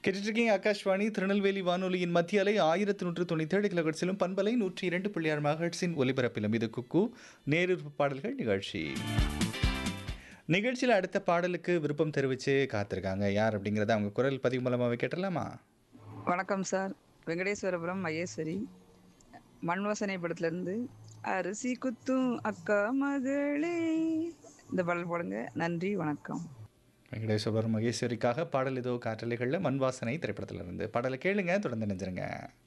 கேட்டுட்ருக்கீங்க ஆகாஷ்வாணி திருநெல்வேலி வானொலியின் மத்திய அலை ஆயிரத்தி நூற்று தொண்ணூற்றி ஏழு கிலோகட்ஸிலும் பண்பலை நூற்றி இரண்டு புள்ளியார் மகட்ஸின் ஒலிபரப்பிலும் இது குக்கு நேரிற்பு பாடல்கள் நிகழ்ச்சி நிகழ்ச்சியில் அடுத்த பாடலுக்கு விருப்பம் தெரிவித்து காத்திருக்காங்க யார் அப்படிங்கிறத அவங்க குரல் பதிவு மூலமாக கேட்டலாமா வணக்கம் சார் வெங்கடேஸ்வரபுரம் மகேஸ்வரி மண்வாசனை படத்துலேருந்து அரிசி குத்தும் அக்கா மகளே இந்த பாடல் போடுங்க நன்றி வணக்கம் வெங்கடேஸ்வரர் மகேஸ்வரிக்காக பாடல் ஏதோ காற்றலைகளில் மண் வாசனை திரைப்படத்திலிருந்து பாடலை கேளுங்க தொடர்ந்து நினைஞ்சிருங்க